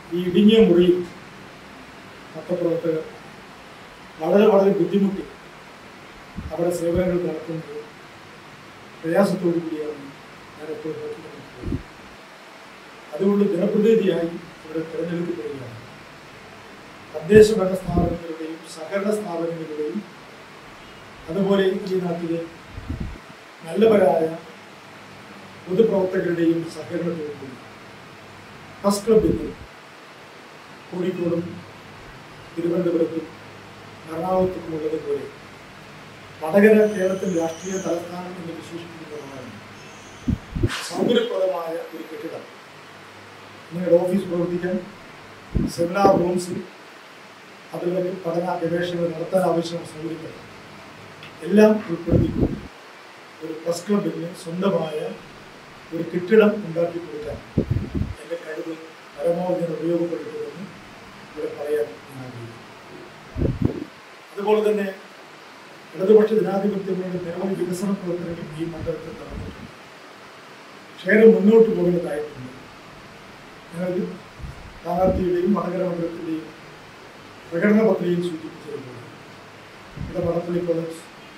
ഈ ഇടുങ്ങിയ മുറിയിൽ പത്രപ്രവർത്തകർ വളരെ വളരെ ബുദ്ധിമുട്ടി അവിടെ സേവനങ്ങൾ നടത്തുന്നത് പ്രയാസത്തോടു കൂടിയാണ് ഞാൻ എപ്പോഴും നോക്കിക്കൊണ്ടിരിക്കുന്നത് അതുകൊണ്ട് ജനപ്രതിനിധിയായി ഇവിടെ തിരഞ്ഞെടുക്കപ്പെടുകയാണ് തദ്ദേശ ഭരണ സ്ഥാപനങ്ങളുടെയും സഹകരണ സ്ഥാപനങ്ങളുടെയും അതുപോലെ ഈ നാട്ടിലെ നല്ലവരായ പൊതുപ്രവർത്തകരുടെയും സഹകരണത്തോടുകൂടി ഫസ്റ്റ് ക്ലബിൽ കോഴിക്കോടും തിരുവനന്തപുരത്തും എറണാകുളത്തും ഉള്ളതുപോലെ വടകര കേരളത്തിന്റെ രാഷ്ട്രീയ തലസ്ഥാനം എന്ന് വിശേഷിപ്പിക്കുന്നതാണ് സൗകര്യപ്രദമായ ഒരു കെട്ടിടം നിങ്ങളുടെ ഓഫീസ് പ്രവർത്തിക്കാൻ സെമിനാർ റൂംസ് അതുപോലെ പഠന ഗവേഷണങ്ങൾ നടത്താൻ ആവശ്യമായ സൗകര്യങ്ങൾ എല്ലാം ഉൾപ്പെടുത്തിക്കൊണ്ട് ഒരു പ്രസ് ക്ലബിന് സ്വന്തമായ ഒരു കെട്ടിടം ഉണ്ടാക്കി കൊടുക്കാൻ എൻ്റെ കഴിവ് പരമാവധി ഞാൻ ഉപയോഗപ്പെടുത്തുമെന്ന് ഇവിടെ പറയാൻ ഞാൻ ആഗ്രഹിക്കുന്നു അതുപോലെ തന്നെ ഇടതുപക്ഷ ജനാധിപത്യങ്ങളുടെ നിരവധി വികസന പ്രവർത്തനങ്ങൾ ഈ മണ്ഡലത്തിൽ നടന്നിട്ടുണ്ട് ക്ഷേത്രം മുന്നോട്ട് പോകുന്നതായിട്ടുണ്ട് ഞങ്ങൾ സ്ഥാനാർത്ഥിയുടെയും വടകര മണ്ഡലത്തിൻ്റെയും പ്രകടന പത്രികയിൽ സൂചിപ്പിച്ചതുപോലെ ഇവിടെ വടപ്പള്ളി കോളേജ്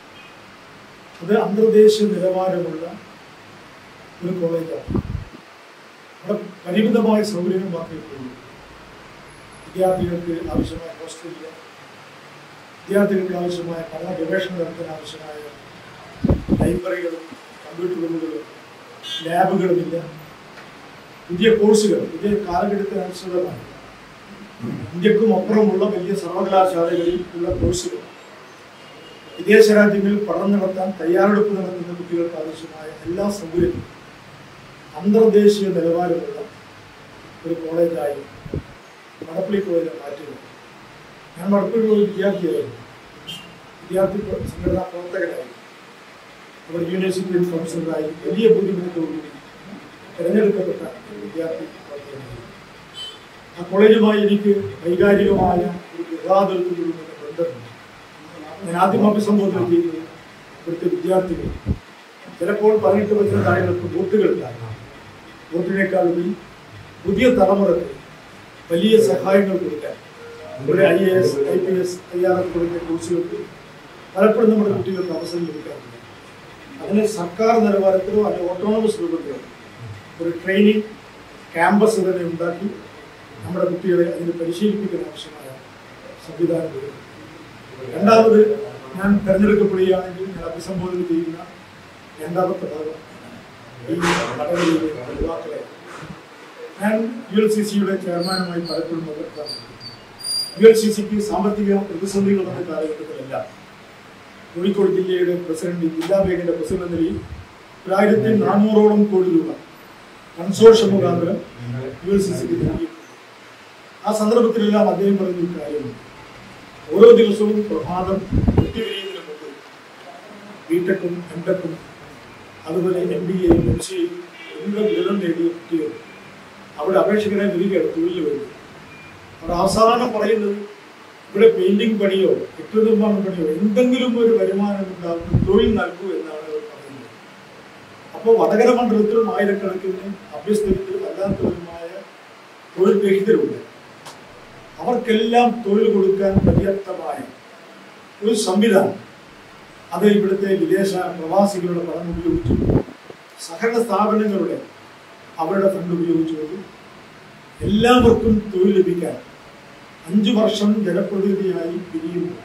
അത് അന്തർദേശീയ നിലവാരമുള്ള ഒരു കോളേജാണ് അവിടെ പരിമിതമായ സൗകര്യങ്ങൾ മാത്രമേ ഉള്ളൂ വിദ്യാർത്ഥികൾക്ക് ആവശ്യമായ ഹോസ്റ്റലില്ല വിദ്യാർത്ഥികൾക്ക് ആവശ്യമായ പഠന ഗവേഷണം നടത്താൻ ആവശ്യമായ ലൈബ്രറികളും കമ്പ്യൂട്ടർ റൂമുകളും ലാബുകളുമില്ല പുതിയ കോഴ്സുകൾ പുതിയ കാലഘട്ടത്തിനനുസൃതമായി ഇന്ത്യക്കും അപ്പുറമുള്ള വലിയ സർവകലാശാലകളിൽ ഉള്ള കോഴ്സുകൾ വിദേശ രാജ്യങ്ങളിൽ പഠനം നടത്താൻ തയ്യാറെടുപ്പ് നടത്തുന്ന കുട്ടികൾക്ക് ആവശ്യമായ എല്ലാ സൗകര്യങ്ങളും അന്തർദേശീയ നിലവാരമുള്ള ഒരു കോളേജായി മടപ്പള്ളി കോളേജ് മാറ്റുക ഞാൻ മടപ്പള്ളി കോളേജ് വിദ്യാർത്ഥിയായിരുന്നു വിദ്യാർത്ഥി പ്ര- സംഘടനാ പ്രവർത്തകനായി അവർ യൂണിവേഴ്സിറ്റി കൗൺസിലറായി വലിയ ബുദ്ധിമുട്ടോടുകൂടി തിരഞ്ഞെടുക്കപ്പെട്ട ഒരു വിദ്യാർത്ഥി പ്രവർത്തകനായി ആ കോളേജുമായി എനിക്ക് വൈകാരികമായ ഒരു ഗൃഹാതുരത്തിലുള്ള ബന്ധമുണ്ട് ഞാൻ ആദ്യം അഭിസംബോധന ചെയ്തത് ഇവിടുത്തെ വിദ്യാർത്ഥികൾ ചിലപ്പോൾ പതിനെട്ട് വയസ്സിന് താഴെകൾക്ക് വോട്ടുകളുണ്ടായിരുന്നു വോട്ടിനേക്കാൾ ഉപരി പുതിയ തലമുറക്ക് വലിയ സഹായങ്ങൾ കൊടുക്കാൻ ഇവിടെ I A S I P S I R F തുടങ്ങിയ കോഴ്സുകൾക്ക് പലപ്പോഴും നമ്മുടെ കുട്ടികൾക്ക് അവസരം ലഭിക്കാറുണ്ട് അതിന് സർക്കാർ നിലവാരത്തിലോ അല്ലെങ്കിൽ ഓട്ടോണമസ് രൂപത്തിലോ ഒരു ട്രെയിനിങ് ക്യാമ്പസ് തന്നെ ഉണ്ടാക്കി നമ്മുടെ കുട്ടികളെ അതിന് പരിശീലിപ്പിക്കാൻ ആവശ്യമായ സംവിധാനം വരും രണ്ടാമത് ഞാൻ തെരഞ്ഞെടുക്കപ്പെടുകയാണെങ്കിൽ ഞാൻ അഭിസംബോധന ചെയ്യുന്ന രണ്ടാമത്തെ ഭാഗം ഈ വടകരയിലെ യുവാക്കളെ ഞാൻ യു എൽ സി സിയുടെ ചെയർമാനുമായി പലപ്പോഴും പങ്കെടുക്കാറുണ്ട് യു എൽ സി സിക്ക് സാമ്പത്തിക പ്രതിസന്ധികൾ വന്ന കാലഘട്ടത്തിലെല്ലാം കോഴിക്കോട് ജില്ലയുടെ പ്രസിഡന്റ് ജില്ലാ ബാങ്കിന്റെ പ്രസിഡന്റ് എന്ന നിലയിൽ ഒരു ആയിരത്തി നാനൂറോളം കോടി രൂപ കൺസോർഷ്യം മുഖാന്തരം യു എൽ സി സിക്ക് നൽകി ആ സന്ദർഭത്തിലെല്ലാം അദ്ദേഹം പറഞ്ഞ ഒരു കാര്യമുണ്ട് ഓരോ ദിവസവും പ്രഭാതം കുട്ടിവിരിയുന്നതിന് മുമ്പ് ബിടെക്കും എം ടെക്കും അതുപോലെ എം ബി എയും എം സി എയും എല്ലാ ബിരുദം നേടിയ കുട്ടികൾ അവിടെ അപേക്ഷകരെ വരികയാണ് തൊഴിൽ വരുന്നത് അവിടെ അവസാനം പറയുന്നത് ഇവിടെ പെയിന്റിംഗ് പണിയോ കെട്ടിട നിർമ്മാണം പണിയോ എന്തെങ്കിലും ഒരു വരുമാനം ഉണ്ടാകുന്ന തൊഴിൽ നൽകൂ എന്നാണ് അവർ പറയുന്നത് അപ്പോൾ വടകര മണ്ഡലത്തിലും ആയിരക്കണക്കിന് അഭ്യസ്തരിക്കും അല്ലാത്തവരുമായ തൊഴിൽ രഹിതരുണ്ട് അവർക്കെല്ലാം തൊഴിൽ കൊടുക്കാൻ പര്യാപ്തമായ ഒരു സംവിധാനം അത് ഇവിടുത്തെ വിദേശ പ്രവാസികളുടെ പണം ഉപയോഗിച്ചു സഹകരണ സ്ഥാപനങ്ങളുടെ അവരുടെ ഫണ്ട് ഉപയോഗിച്ചുകൊണ്ട് എല്ലാവർക്കും തൊഴിൽ ലഭിക്കാൻ അഞ്ചു വർഷം ജനപ്രതിനിധിയായി പിരിയുന്നു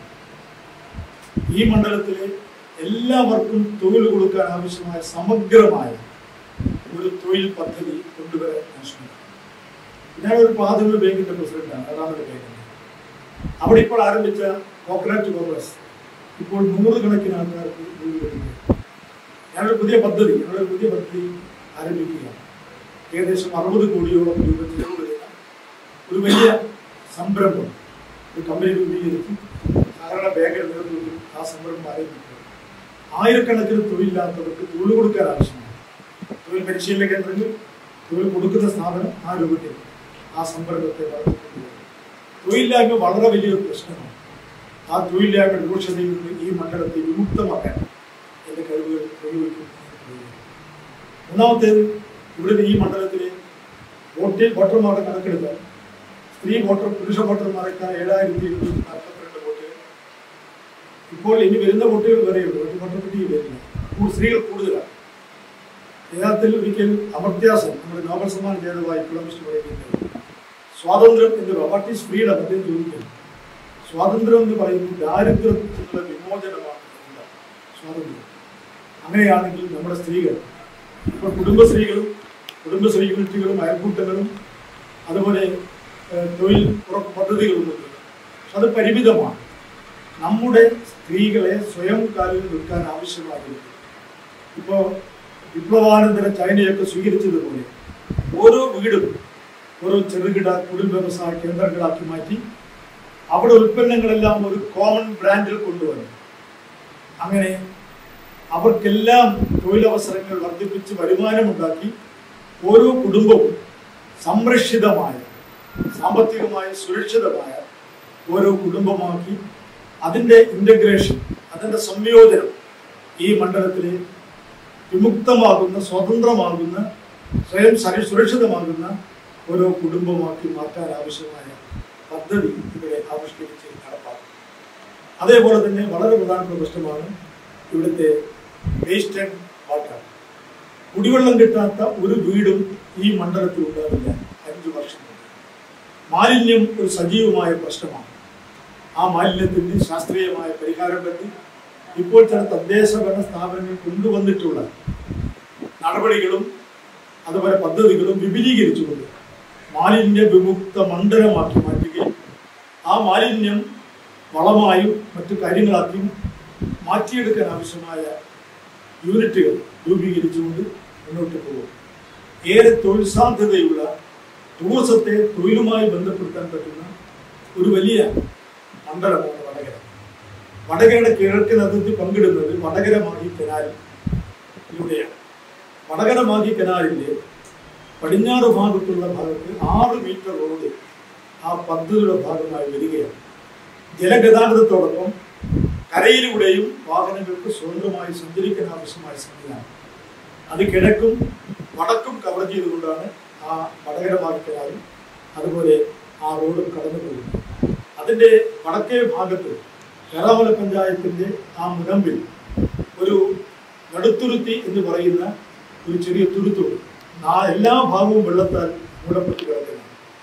ഈ മണ്ഡലത്തിലെ എല്ലാവർക്കും തൊഴിൽ കൊടുക്കാൻ ആവശ്യമായ സമഗ്രമായ ഒരു തൊഴിൽ പദ്ധതി കൊണ്ടുവരാൻ ഞാൻ ശ്രമിക്കും ഞാൻ ഒരു പ്രാഥമിക ബാങ്കിന്റെ പ്രസിഡന്റാണ് ഏഴാമത് ബാങ്കിന്റെ അവിടെ ഇപ്പോൾ ആരംഭിച്ച കോക്കനട്ട് കോൺഗ്രസ് ഇപ്പോൾ നൂറുകണക്കിന് ആൾക്കാർക്ക് തൊഴിൽ ലഭിക്കുന്നു ഞാനൊരു പുതിയ പദ്ധതി ഞങ്ങളൊരു പുതിയ പദ്ധതി ആരംഭിക്കുകയാണ് ഏകദേശം അറുപത് കോടിയോളം രൂപ ചെലവ് വരുന്ന ഒരു വലിയ സംരംഭം ഒരു കമ്പനി രൂപീകരിച്ച് സാധാരണ ബാങ്കിന്റെ നേതൃത്വത്തിൽ ആ സംരംഭം ആരംഭിക്കുക ആയിരക്കണക്കിന് തൊഴിലില്ലാത്തവർക്ക് തൊഴിൽ കൊടുക്കാൻ ആവശ്യമാണ് തൊഴിൽ പരിശീലന കേന്ദ്രങ്ങൾ തൊഴിൽ കൊടുക്കുന്ന സ്ഥാപനം ആ രൂപത്തിൽ ആ സംരംഭത്തെ വളർത്തിക്കൊണ്ടുവരും തൊഴിലില്ലായ്മ വളരെ വലിയൊരു പ്രശ്നമാണ് ആ തൊഴിലില്ലായ്മ രൂക്ഷതയിൽ നിന്ന് ഈ മണ്ഡലത്തെ വിമുക്തമാക്കാൻ എന്റെ കഴിവുകൾ പ്രയോഗിക്കും ഒന്നാമത്തേത് ഇവിടുത്തെ ഈ മണ്ഡലത്തിലെ വോട്ട് വോട്ടർമാരുടെ കണക്കെടുത്താൽ സ്ത്രീ വോട്ടർ പുരുഷ വോട്ടർമാരെക്കാൾ ഏഴായിരത്തി എഴുന്നൂറ്റി നാൽപ്പത്തിരണ്ട് വോട്ടുകൾ ഇപ്പോൾ ഇനി വരുന്ന വോട്ടുകൾ വരെയുള്ളൂ ഒരു വോട്ടർ പട്ടിക വരില്ല കൂ- സ്ത്രീകൾ കൂടുതലാണ് യഥാർത്ഥത്തിൽ ഒരിക്കൽ അമർത്യാസൻ നമ്മുടെ നോബൽ സമ്മാന ജേതാവായ ഇക്കണോമിസ്റ്റ് പറയുന്നത് സ്വാതന്ത്ര്യം എന്ന് വാട്ട് ഈസ് ഫ്രീഡം അദ്ദേഹം ചോദിക്കുന്നു സ്വാതന്ത്ര്യം എന്ന് പറയുന്നത് ദാരിദ്ര്യത്തിൽ നിന്നുള്ള വിമോചനമാണ് എന്താ സ്വാതന്ത്ര്യം അങ്ങനെയാണെങ്കിൽ നമ്മുടെ സ്ത്രീകൾ ഇപ്പോൾ കുടുംബശ്രീകളും കുടുംബശ്രീ യൂണിറ്റുകളും അയൽക്കൂട്ടങ്ങളും അതുപോലെ ഏഹ്, തൊഴിൽ ഉറപ്പ് പദ്ധതികളുമുണ്ട് പക്ഷെ അത് പരിമിതമാണ് നമ്മുടെ സ്ത്രീകളെ സ്വയം കാലിൽ നിൽക്കാൻ ആവശ്യമാകുന്നത് ഇപ്പോൾ വിപ്ലവാനന്തര ചൈനയൊക്കെ സ്വീകരിച്ചതുപോലെ ഓരോ വീടും ഓരോ ചെറുകിട കുടിൽ വ്യവസായ കേന്ദ്രങ്ങളാക്കി മാറ്റി അവിടെ ഉൽപ്പന്നങ്ങളെല്ലാം ഒരു കോമൺ ബ്രാൻഡിൽ കൊണ്ടുവന്നു അങ്ങനെ അവർക്കെല്ലാം തൊഴിലവസരങ്ങൾ വർദ്ധിപ്പിച്ച് വരുമാനമുണ്ടാക്കി ഓരോ കുടുംബവും സംരക്ഷിതമായ സാമ്പത്തികമായി സുരക്ഷിതമായ ഓരോ കുടുംബമാക്കി അതിൻ്റെ ഇൻ്റഗ്രേഷൻ അതിൻ്റെ സംയോജനം ഈ മണ്ഡലത്തിലെ വിമുക്തമാകുന്ന സ്വതന്ത്രമാകുന്ന സ്വയം സരി- സുരക്ഷിതമാകുന്ന ഓരോ കുടുംബമാക്കി മാറ്റാൻ ആവശ്യമായ പദ്ധതി ഇവിടെ ആവിഷ്കരിച്ച് നടപ്പാക്കും അതേപോലെ തന്നെ വളരെ പ്രധാനപ്പെട്ട പ്രശ്നമാണ് ഇവിടുത്തെ വേസ്റ്റ് ആൻഡ് വാട്ടർ കുടിവെള്ളം കിട്ടാത്ത ഒരു വീടും ഈ മണ്ഡലത്തിൽ ഉണ്ടാവില്ല അഞ്ചു വർഷം കൊണ്ട് മാലിന്യം ഒരു സജീവമായ പ്രശ്നമാണ് ആ മാലിന്യത്തിന് ശാസ്ത്രീയമായ പരിഹാരം കണ്ട് ഇപ്പോൾ ചില തദ്ദേശ ഭരണ സ്ഥാപനങ്ങൾ കൊണ്ടുവന്നിട്ടുള്ള നടപടികളും അതുപോലെ പദ്ധതികളും വിപുലീകരിച്ചുകൊണ്ട് മാലിന്യ വിമുക്ത മണ്ഡലമാക്കി മാറ്റുകയും ആ മാലിന്യം വളമായും മറ്റു കാര്യങ്ങളാക്കിയും മാറ്റിയെടുക്കാൻ ആവശ്യമായ യൂണിറ്റുകൾ രൂപീകരിച്ചുകൊണ്ട് മുന്നോട്ട് പോകും ഏറെ തൊഴിൽ സാധ്യതയുള്ള ടൂറിസത്തെ തൊഴിലുമായി ബന്ധപ്പെടുത്താൻ പറ്റുന്ന ഒരു വലിയ മണ്ഡലമാണ് വടകര വടകരയുടെ കിഴക്കൻ അതിർത്തി പങ്കിടുന്നത് വടകര മാഹി കനാലിലൂടെയാണ് വടകര മാഹി കനാലിന്റെ പടിഞ്ഞാറ് ഭാഗത്തുള്ള ഭാഗത്ത് ആറ് മീറ്റർ റോഡ് ആ പദ്ധതിയുടെ ഭാഗമായി വരികയാണ് ജലഗതാഗതത്തോടൊപ്പം കരയിലൂടെയും വാഹനങ്ങൾക്ക് സ്വതന്ത്രമായി സഞ്ചരിക്കാൻ ആവശ്യമായ സംവിധാനം അത് കിഴക്കും വടക്കും കവർ ചെയ്തുകൊണ്ടാണ് ആ വടകര മാർക്കനാലും അതുപോലെ ആ റോഡും കടന്നു പോകുന്നത് അതിൻ്റെ വടക്കേ ഭാഗത്ത് കേറാമല പഞ്ചായത്തിൻ്റെ ആ മുനമ്പിൽ ഒരു നടുത്തുരുത്തി എന്ന് പറയുന്ന ഒരു ചെറിയ തുരുത്തുണ്ട് ആ എല്ലാ ഭാഗവും വെള്ളത്താൽ മൂടപ്പെട്ട് കിടക്കുന്നതാണ്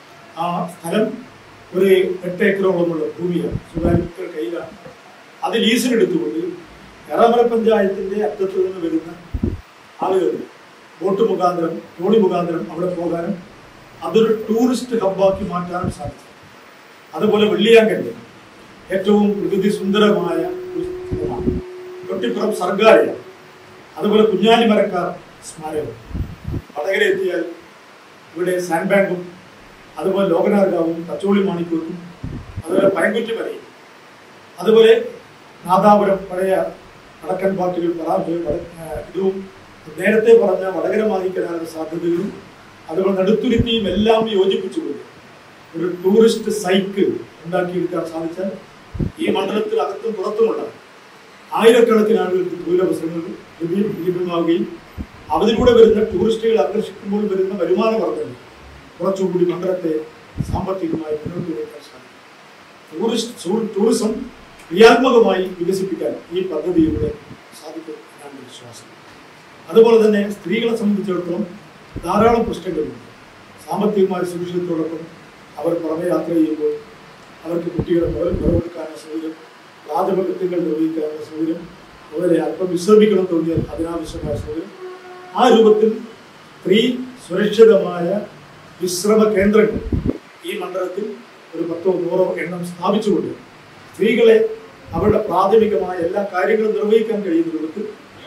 ആ സ്ഥലം ഒരു എട്ട് ഏക്കറോളമുള്ള ഭൂമിയാണ് സ്വകാര്യ കയ്യിലാണ് അത് ലീസിനെടുത്തുകൊണ്ട് കേറാമല പഞ്ചായത്തിന്റെ അറ്റത്ത് നിന്ന് വരുന്ന ആളുകൾ ബോട്ട് മുഖാന്തരം തോണി മുഖാന്തരം അവിടെ പോകാനും അതൊരു ടൂറിസ്റ്റ് ഹബ്ബാക്കി മാറ്റാനും സാധിച്ചു അതുപോലെ വെള്ളിയാങ്കല്ല് ഏറ്റവും പ്രകൃതി സുന്ദരമായ ഒരു സ്ഥലമാണ് തൊട്ടിപ്പുറം സർഗാലയ അതുപോലെ കുഞ്ഞാലിമരക്കാർ സ്മാരകം വടകര എത്തിയാൽ ഇവിടെ സാൻഡ് ബാങ്കും അതുപോലെ ലോകനാർഗാവും തച്ചോളി മാണിക്കൂത്തും അതുപോലെ പയങ്കുറ്റി മലയും അതുപോലെ നാദാപുരം പഴയ വടക്കൻ പാട്ടുകൾ പറാമ്പ് ഇതും നേരത്തെ പറഞ്ഞ വടകര മാഹിക്കനാനുള്ള സാധ്യതകളും അതുപോലെ നടുത്തുരുത്തിയും എല്ലാം യോജിപ്പിച്ചുകൊണ്ട് ഒരു ടൂറിസ്റ്റ് സൈക്കിൾ ഉണ്ടാക്കിയെടുക്കാൻ സാധിച്ചാൽ ഈ മണ്ഡലത്തിൽ അകത്തും പുറത്തുമുള്ള ആയിരക്കണക്കിന് ആളുകൾക്ക് തൊഴിലവസരങ്ങൾ ലഭ്യ- ലഭ്യമാവുകയും അതിലൂടെ വരുന്ന ടൂറിസ്റ്റുകൾ ആകർഷിക്കുമ്പോൾ വരുന്ന വരുമാന വർധന കുറച്ചുകൂടി മണ്ഡലത്തെ സാമ്പത്തികമായി മുന്നോട്ട് വയ്ക്കാൻ സാധിക്കും ടൂറിസ്റ്റ് ടൂ- ടൂറിസം ക്രിയാത്മകമായി വികസിപ്പിക്കാൻ ഈ പദ്ധതിയിലൂടെ സാധിക്കും എന്നാണ് എൻ്റെ വിശ്വാസം അതുപോലെ തന്നെ സ്ത്രീകളെ സംബന്ധിച്ചിടത്തോളം ധാരാളം പ്രശ്നങ്ങളുണ്ട് സാമ്പത്തികമായ സുരക്ഷിതത്തോടൊപ്പം അവർ പുറമെ യാത്ര ചെയ്യുമ്പോൾ അവർക്ക് കുട്ടികളെ മുതൽ നിറവെടുക്കാനുള്ള സൗകര്യം പ്രാഥമിക കൃത്യങ്ങൾ നിർവഹിക്കാനുള്ള സൗകര്യം അതുപോലെ അല്പം വിശ്രമിക്കണം തോന്നിയാൽ അതിനാവശ്യമായ സൗകര്യം ആ രൂപത്തിൽ സ്ത്രീ സുരക്ഷിതമായ വിശ്രമ കേന്ദ്രങ്ങൾ ഈ മണ്ഡലത്തിൽ ഒരു പത്തോ നൂറോ എണ്ണം സ്ഥാപിച്ചുകൊണ്ട് സ്ത്രീകളെ അവരുടെ പ്രാഥമികമായ എല്ലാ കാര്യങ്ങളും നിർവഹിക്കാൻ കഴിയുന്ന രൂപത്തിൽ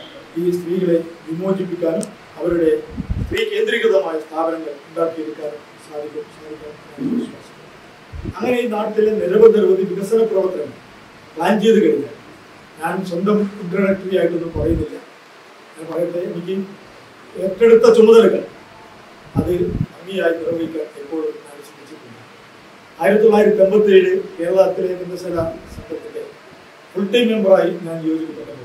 ഈ സ്ത്രീകളെ വിമോചിപ്പിക്കാനും അവരുടെ സ്ത്രീ കേന്ദ്രീകൃതമായ സ്ഥാപനങ്ങൾ ഉണ്ടാക്കിയെടുക്കാനും സാധിക്കും സാധിക്കും എന്നാണ് വിശ്വാസം അങ്ങനെ ഈ നാട്ടിലെ നിരവധി നിരവധി വികസന പ്രവർത്തനങ്ങൾ പ്ലാൻ ചെയ്ത് കഴിഞ്ഞാൽ ഞാൻ സ്വന്തം ഇൻട്രഡക്ടറി ആയിട്ടൊന്നും പറയുന്നില്ല ഞാൻ പറയട്ടെ എനിക്ക് ഏറ്റെടുത്ത ചുമതലകൾ അത് ഭംഗിയായി നിർവഹിക്കാൻ എപ്പോഴും ഞാൻ ശ്രമിച്ചിട്ടുണ്ട് ആയിരത്തി തൊള്ളായിരത്തി എൺപത്തി ഏഴ് കേരളത്തിലെ വികസന സംഘത്തിന്റെ ഫുൾ ടൈം മെമ്പറായി ഞാൻ നിയോജിക്കപ്പെട്ടപ്പോൾ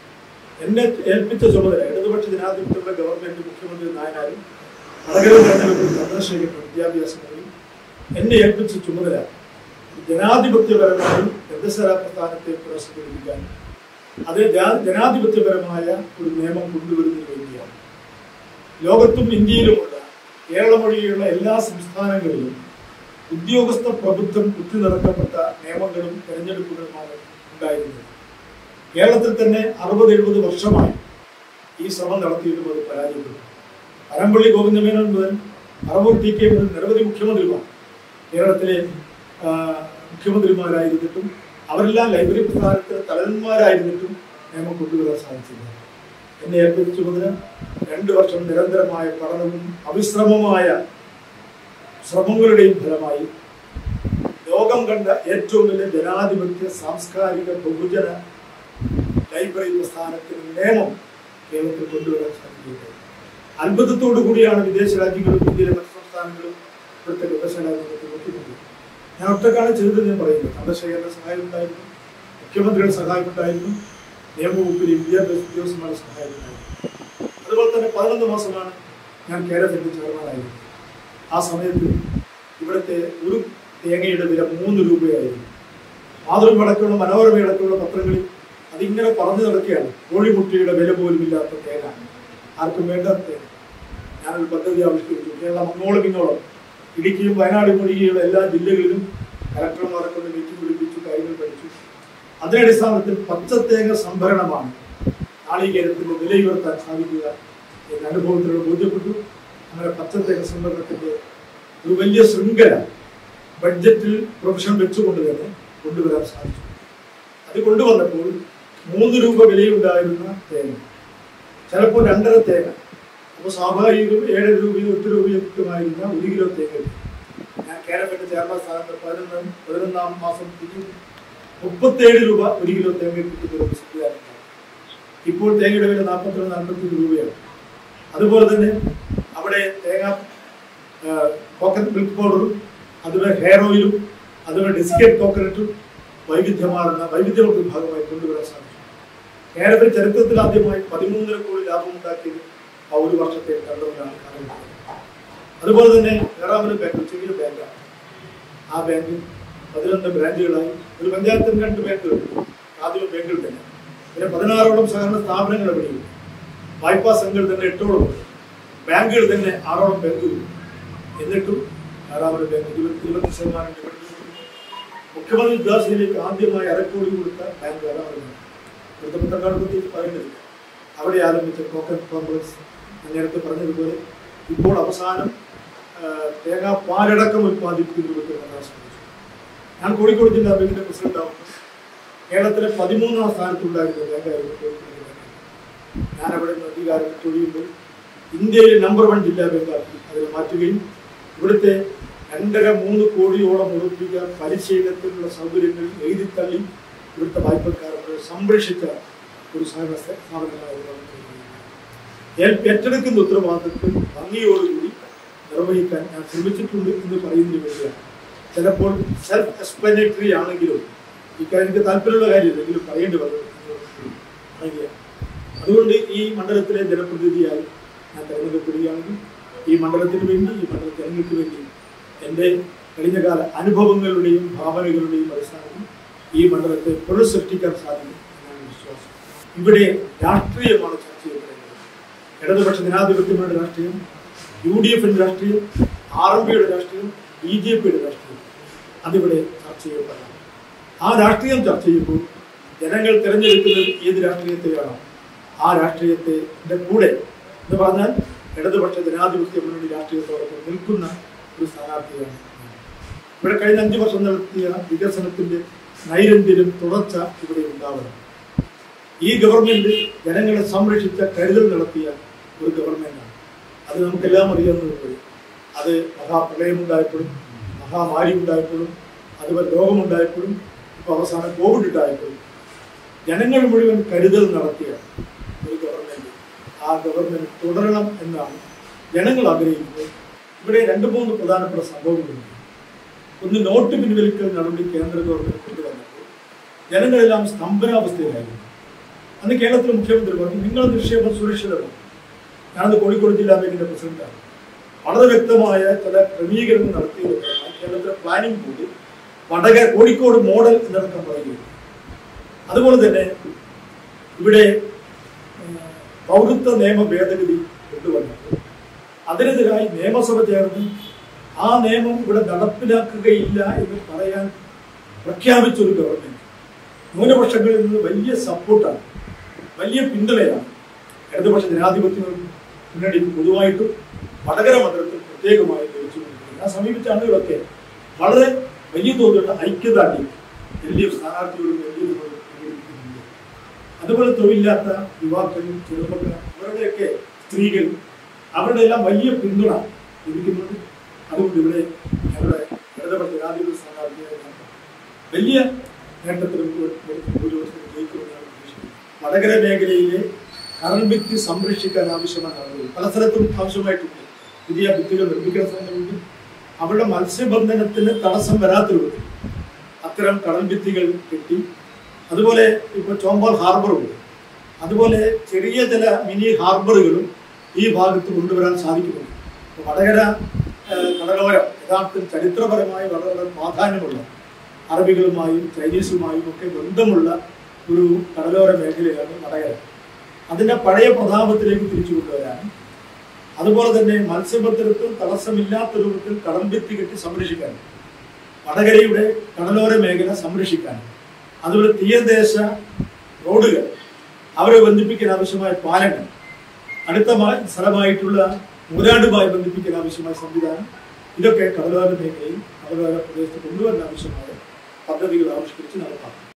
എന്നെ ഏൽപ്പിച്ച ചുമതല ഇടതുപക്ഷ ജനാധിപത്യമുള്ള ഗവൺമെന്റ് മുഖ്യമന്ത്രി നായനാരും വടകര തെരഞ്ഞെടുപ്പിൽ ചന്ദ്രശേഖരൻ വിദ്യാഭ്യാസ മന്ത്രി എന്നെ ഏൽപ്പിച്ച ചുമതല ജനാധിപത്യപരമായി ബന്ധസര പ്രസ്ഥാനത്തെ പുനഃസംഘടിപ്പിക്കാൻ അത് ജാ- ജനാധിപത്യപരമായ ഒരു നിയമം കൊണ്ടുവരുന്നതിന് വേണ്ടിയാണ് ലോകത്തും ഇന്ത്യയിലുമുള്ള കേരളം ഒഴികെയുള്ള എല്ലാ സംസ്ഥാനങ്ങളിലും ഉദ്യോഗസ്ഥ പ്രഭുത്വം കുത്തി നിറക്കപ്പെട്ട നിയമങ്ങളും തെരഞ്ഞെടുപ്പുകളുമാണ് ഉണ്ടായിരുന്നത് കേരളത്തിൽ തന്നെ അറുപത് എഴുപത് വർഷമായി ഈ ശ്രമം നടത്തിയിട്ടും അത് പരാജയപ്പെട്ടു പരമ്പള്ളി ഗോവിന്ദമേനോൻ മുതൽ അറവൂർ ടി കെ മുതൽ നിരവധി മുഖ്യമന്ത്രിമാർ കേരളത്തിലെ ആ, മുഖ്യമന്ത്രിമാരായിരുന്നിട്ടും അവരെല്ലാം ലൈബ്രറി പ്രസ്ഥാനത്തിന് തലവന്മാരായിരുന്നിട്ടും നിയമം കൊണ്ടുവരാൻ സാധിച്ചില്ല എന്നെ ഏൽപ്പിച്ച ചുമതല രണ്ടു വർഷം നിരന്തരമായ പഠനവും അവിശ്രമമായ ശ്രമങ്ങളുടെയും ഫലമായി ലോകം കണ്ട ഏറ്റവും വലിയ ജനാധിപത്യ സാംസ്കാരിക ബഹുജന ലൈബ്രറി പ്രസ്ഥാനത്തിന് നിയമം കേരളത്തിൽ കൊണ്ടുവരാൻ സാധിക്കുന്നത് അത്ഭുതത്തോടു കൂടിയാണ് വിദേശ രാജ്യങ്ങളും ഇന്ത്യയിലെ മറ്റ് സംസ്ഥാനങ്ങളും ഇവിടുത്തെ ഗവേഷണ രംഗത്ത് നോക്കിക്കുന്നത് ഞാൻ ഒറ്റക്കാണ് ചെയ്തത് ഞാൻ പറയുന്നത് ചന്ദ്രശേഖരന്റെ സഹായം ഉണ്ടായിരുന്നു മുഖ്യമന്ത്രിയുടെ സഹായം ഉണ്ടായിരുന്നു നിയമവകുപ്പിലെ വിദ്യാഭ്യാസ ഉദ്യോഗസ്ഥന്മാരുടെ സഹായം ഉണ്ടായിരുന്നു അതുപോലെ തന്നെ പതിനൊന്ന് മാസമാണ് ഞാൻ കേരളത്തിന്റെ ചെയർമാനായിരുന്നത് ആ സമയത്ത് ഇവിടുത്തെ ഒരു തേങ്ങയുടെ വില മൂന്ന് രൂപയായിരുന്നു മാതൃഭടക്കമുള്ള മനോരമയടക്കമുള്ള പത്രങ്ങളിൽ അതിങ്ങനെ പറഞ്ഞു നടക്കുകയാണ് കോഴിമുട്ടയുടെ വില പോലും ഇല്ലാത്ത തേങ്ങ ആർക്കും വേണ്ടാത്ത തേങ്ങ ഞാനൊരു പദ്ധതി ആവിഷ്കരിച്ചു കേരളം അങ്ങോളം ഇങ്ങോളം ഇടുക്കിയും വയനാടും ഒഴികെയുള്ള എല്ലാ ജില്ലകളിലും കലക്ടർമാരെ കൊണ്ട് മീറ്റിംഗ് വിളിപ്പിച്ചു കാര്യങ്ങൾ പഠിച്ചു അതിനടിസ്ഥാനത്തിൽ പച്ചത്തേങ്ങ സംഭരണമാണ് നാളികേരത്തിന്റെ വില ഉയർത്താൻ സാധിക്കുക എന്ന അനുഭവത്തിലൂടെ ബോധ്യപ്പെട്ടു അങ്ങനെ പച്ചത്തേങ്ങ സംഭരണത്തിന്റെ ഒരു വലിയ ശൃംഖല ബഡ്ജറ്റിൽ പ്രൊഫഷൻ വെച്ചുകൊണ്ട് തന്നെ കൊണ്ടുവരാൻ സാധിച്ചു അത് കൊണ്ടുവന്നപ്പോൾ മൂന്ന് രൂപ വിലയുണ്ടായിരുന്ന തേങ്ങ ചിലപ്പോൾ രണ്ടര തേങ്ങ അപ്പോൾ സ്വാഭാവികം ഏഴ് രൂപയും എട്ട് രൂപയും ഒക്കെയായിരുന്ന ഒരു കിലോ തേങ്ങ കിട്ടി. ഞാൻ കേരളത്തിന്റെ ചെയർമാൻ സ്ഥാനത്ത് പതിനൊന്നാം പതിനൊന്നാം മാസം തിരിഞ്ഞു മുപ്പത്തേഴ് രൂപ ഒരു കിലോ തേങ്ങ കിട്ടുന്ന ഒരു സംവിധാനം ഇപ്പോൾ തേങ്ങയുടെ വില നാൽപ്പത്തിരണ്ട് നാൽപ്പത്തി രൂപയാണ് അതുപോലെ തന്നെ അവിടെ തേങ്ങ കോക്കനട്ട് മിൽക്ക് പൗഡറും അതുപോലെ ഹെയർ ഓയിലും അതുപോലെ ഡിസ്കേറ്റ് കോക്കനട്ടും വൈവിധ്യമാർന്ന വൈവിധ്യങ്ങളുടെ ഭാഗമായി കൊണ്ടുവരാൻ സാധിച്ചു കേരളത്തിൽ ചരിത്രത്തിൽ ആദ്യമായി പതിമൂന്നര കോടി ലാഭമുണ്ടാക്കിയത് ആ ഒരു വർഷത്തെ കണ്ടുകൊണ്ടാണ് കാണുന്നത് അതുപോലെ തന്നെ ഏറാമല ബാങ്ക് ചെറിയ ബാങ്കാണ് ആ ബാങ്കിൽ പതിനൊന്ന് ബ്രാഞ്ചുകളായി ഒരു പഞ്ചായത്തിന് രണ്ട് ബാങ്കുകളുണ്ട് ആദ്യം ബാങ്കുകൾ തന്നെ പിന്നെ പതിനാറോളം സഹകരണ സ്ഥാപനങ്ങൾ ഇവിടെയുണ്ട് വായ്പാ സംഘങ്ങൾ തന്നെ എട്ടോളം ഉണ്ട് ബാങ്കുകൾ തന്നെ ആറോളം ബാങ്കുകളുണ്ട് എന്നിട്ടും ആറാമത് ബാങ്ക് ഇരുപത്തി ഇരുപത്തി ശതമാനം ഡിവിഡൻഡ് കൊടുക്കുന്നു. മുഖ്യമന്ത്രി ഉദാസിലേക്ക് ആദ്യമായി അരക്കോടി കൊടുത്ത ബാങ്ക് ആറാമത് ബാങ്ക് ഇവിടുത്തെ പത്രക്കാട് പ്രത്യേകിച്ച് പറയുന്നില്ല അവിടെ ആരംഭിച്ച ടോക്കൺ കോംപ്ലക്സ് ഞാൻ നേരത്തെ പറഞ്ഞതുപോലെ ഇപ്പോൾ അവസാനം ആ, തേങ്ങാ പാലടക്കം ഉത്പാദിപ്പിക്കുന്ന രൂപത്തിൽ വരാൻ സാധിച്ചു ഞാൻ കോഴിക്കോട് ജില്ലാ ബാങ്കിന്റെ പ്രസിഡന്റ് ആവുമ്പോൾ കേരളത്തിലെ പതിമൂന്നാം സ്ഥാനത്തുണ്ടായിരുന്ന ബാങ്കായിരുന്നു കോഴിക്കോട് ജില്ലാ ബാങ്ക് ഞാൻ അവിടെ നിന്ന് അധികാരം തൊഴിയുമ്പോൾ ഇന്ത്യയിലെ നമ്പർ വൺ ജില്ലാ ബാങ്കാക്കി അതിനെ മാറ്റുകയും ഇവിടുത്തെ രണ്ടര മൂന്ന് കോടിയോളം ഉറപ്പിക്ക പരിശീലനത്തിനുള്ള സൗകര്യങ്ങൾ എഴുതിത്തള്ളി ഇവിടുത്തെ വായ്പക്കാർക്ക് സംരക്ഷിച്ച ഒരു സഹകരണ സ്ഥാപനമായിരുന്നു നമുക്ക് ഏൽ- ഏറ്റെടുക്കുന്ന ഉത്തരവാദിത്വം ഭംഗിയോടുകൂടി നിർവഹിക്കാൻ ഞാൻ ശ്രമിച്ചിട്ടുണ്ട് എന്ന് പറയുന്നതിന് വേണ്ടിയാണ് ചിലപ്പോൾ സെൽഫ് എക്സ്പ്ലനേറ്ററി ആണെങ്കിലും ഇക്കാര്യത്തിൽ താല്പര്യമുള്ള കാര്യമില്ലെങ്കിലും പറയേണ്ടി വന്നത് ആണെങ്കിലും. അതുകൊണ്ട് ഈ മണ്ഡലത്തിലെ ജനപ്രതിനിധിയായി ഞാൻ തെരഞ്ഞെടുക്കപ്പെടുകയാണെങ്കിൽ ഈ മണ്ഡലത്തിന് വേണ്ടി ഈ മണ്ഡല ജനങ്ങൾക്ക് വേണ്ടി എൻ്റെ കഴിഞ്ഞകാല അനുഭവങ്ങളുടെയും ഭാവനകളുടെയും അടിസ്ഥാനത്തിൽ ഈ മണ്ഡലത്തെ പുനഃസൃഷ്ടിക്കാൻ സാധിക്കും എന്നാണ് വിശ്വാസം ഇവിടെ രാഷ്ട്രീയമാണ് ചർച്ച ചെയ്യപ്പെടുന്നത് ഇടതുപക്ഷ ജനാധിപത്യങ്ങളുടെ രാഷ്ട്രീയം യു ഡി എഫിന്റെ രാഷ്ട്രീയം ആർ എം പിയുടെ രാഷ്ട്രീയം ബി ജെ പിയുടെ രാഷ്ട്രീയം അതിവിടെ ചർച്ച ചെയ്യപ്പെടണം ആ രാഷ്ട്രീയം ചർച്ച ചെയ്യുമ്പോൾ ജനങ്ങൾ തിരഞ്ഞെടുക്കുന്നത് ഏത് രാഷ്ട്രീയത്തെയാണോ ആ രാഷ്ട്രീയത്തിന്റെ കൂടെ എന്ന് പറഞ്ഞാൽ ഇടതുപക്ഷ ജനാധിപത്യ മുന്നണി രാഷ്ട്രീയത്തോടൊപ്പം നിൽക്കുന്ന ഒരു സ്ഥാനാർത്ഥിയാണ് ഞാൻ. ഇവിടെ കഴിഞ്ഞ അഞ്ചു വർഷം നടത്തിയ വികസനത്തിന്റെ നൈരന്തര്യം തുടർച്ച ഇവിടെ ഉണ്ടാവണം ഈ ഗവൺമെന്റ് ജനങ്ങളെ സംരക്ഷിച്ച കരുതൽ നടത്തിയ ഒരു ഗവൺമെന്റാണ് അത് നമുക്കെല്ലാം അറിയാവുന്നതുപോലെ അത് മഹാപ്രളയമുണ്ടായപ്പോഴും മഹാമാരി ഉണ്ടായപ്പോഴും അതുപോലെ രോഗമുണ്ടായപ്പോഴും ഇപ്പോൾ അവസാനം കോവിഡ് ഉണ്ടായപ്പോഴും ജനങ്ങൾ മുഴുവൻ കരുതൽ നടത്തിയ ഒരു ഗവൺമെന്റ് ആ ഗവൺമെന്റ് തുടരണം എന്നാണ് ജനങ്ങൾ ആഗ്രഹിക്കുന്നത് ഇവിടെ രണ്ട് മൂന്ന് പ്രധാനപ്പെട്ട സംഭവങ്ങളുണ്ട് ഒന്ന് നോട്ട് പിൻവലിക്കൽ നടപടി കേന്ദ്ര ഗവൺമെന്റ് കൊണ്ടുവന്നപ്പോൾ ജനങ്ങളെല്ലാം സ്തംഭനാവസ്ഥയിലായിരുന്നു അന്ന് കേരളത്തിലെ മുഖ്യമന്ത്രി പറഞ്ഞു നിങ്ങൾ നിക്ഷേപം സുരക്ഷിതമാണ് ഞാനത് കോഴിക്കോട് ജില്ലാ ബാങ്കിന്റെ പ്രസിഡന്റാണ് വളരെ വ്യക്തമായ ചില ക്രമീകരണങ്ങൾ നടത്തിയത് കേരളത്തിലെ planning board Vadakara Kozhikode model എന്നടക്കം പറയുകയുണ്ട് അതുപോലെ തന്നെ ഇവിടെ ഉം, പൗരത്വ നിയമ ഭേദഗതി കൊണ്ടുവന്നപ്പോൾ അതിനെതിരായി നിയമസഭ ചേർന്ന് ആ നിയമം ഇവിടെ നടപ്പിലാക്കുകയില്ല എന്ന് പറയാൻ പ്രഖ്യാപിച്ചൊരു ഗവൺമെന്റ് ന്യൂനപക്ഷങ്ങളിൽ നിന്ന് വലിയ സപ്പോർട്ടാണ് വലിയ പിന്തുണയാണ് ഇടതുപക്ഷ ജനാധിപത്യ മുന്നണി പൊതുവായിട്ടും വടകര മണ്ഡലത്തിൽ പ്രത്യേകമായി ലഭിച്ചുകൊണ്ടിരിക്കുന്നത് ആ സമീപിച്ച ആളുകളൊക്കെ വളരെ വലിയ തോതിലുള്ള ഐക്യദാർഢ്യം എൽ ഡി എഫ് സ്ഥാനാർത്ഥിയോടും എൽ ഡി എഫിനോടും പ്രകടിപ്പിക്കുന്നുണ്ട് അതുപോലെ തൊഴിലില്ലാത്ത യുവാക്കളും ചെറുപ്പക്കാർ അവരുടെയൊക്കെ സ്ത്രീകൾ അവരുടെ എല്ലാം വലിയ പിന്തുണ ലഭിക്കുന്നുണ്ട് അതുകൊണ്ട് ഇവിടെ ഞങ്ങളുടെ ഇടതുപക്ഷ ജനാധിപത്യ സ്ഥാനാർത്ഥിയായ ഞാൻ വലിയ നേട്ടത്തിന് ഭൂരിപക്ഷത്തിൽ ജയിക്കുമെന്നാണ് പ്രതീക്ഷിക്കുന്നത് വടകര മേഖലയിലെ കറൽ ഭിത്തി സംരക്ഷിക്കാൻ ആവശ്യമായ നടപടി പല സ്ഥലത്തും ആവശ്യമായിട്ടുണ്ട് പുതിയ ഭിത്തികൾ നിർമ്മിക്കുന്ന സമയത്ത് അവരുടെ മത്സ്യബന്ധനത്തിന് തടസ്സം വരാത്ത രൂപത്തിൽ അത്തരം കടൽ ഭിത്തികൾ കെട്ടി അതുപോലെ ഇപ്പോൾ ചോമ്പാൽ ഹാർബറുണ്ട് അതുപോലെ ചെറിയ ചില മിനി ഹാർബറുകളും ഈ ഭാഗത്ത് കൊണ്ടുവരാൻ സാധിക്കുന്നുണ്ട് അപ്പോൾ വടകര ഏഹ്, കടലോരം യഥാർത്ഥത്തിൽ ചരിത്രപരമായി വളരെ പ്രാധാന്യമുള്ള അറബികളുമായും ചൈനീസുമായും ഒക്കെ ബന്ധമുള്ള ഒരു കടലോര മേഖലയാണ് വടകര അതിന്റെ പഴയ പ്രതാപത്തിലേക്ക് തിരിച്ചു കൊണ്ടുവരാനും അതുപോലെ തന്നെ മത്സ്യബന്ധനത്തിൽ തടസ്സമില്ലാത്ത രൂപത്തിൽ കടൽഭിത്തി കെട്ടി സംരക്ഷിക്കാനും വടകരയുടെ കടലോര മേഖല സംരക്ഷിക്കാനും അതുപോലെ തീരദേശ റോഡുകൾ അവരെ ബന്ധിപ്പിക്കാൻ ആവശ്യമായ പാലങ്ങൾ അടുത്ത മാ- സ്ഥലമായിട്ടുള്ള മൂരാടുമായി ബന്ധിപ്പിക്കാൻ ആവശ്യമായ സംവിധാനം ഇതൊക്കെ കടലോര മേഖലയിൽ കടലോര പ്രദേശത്ത് കൊണ്ടുവരാൻ ആവശ്യമായ പദ്ധതികൾ ആവിഷ്കരിച്ച് നടപ്പാക്കും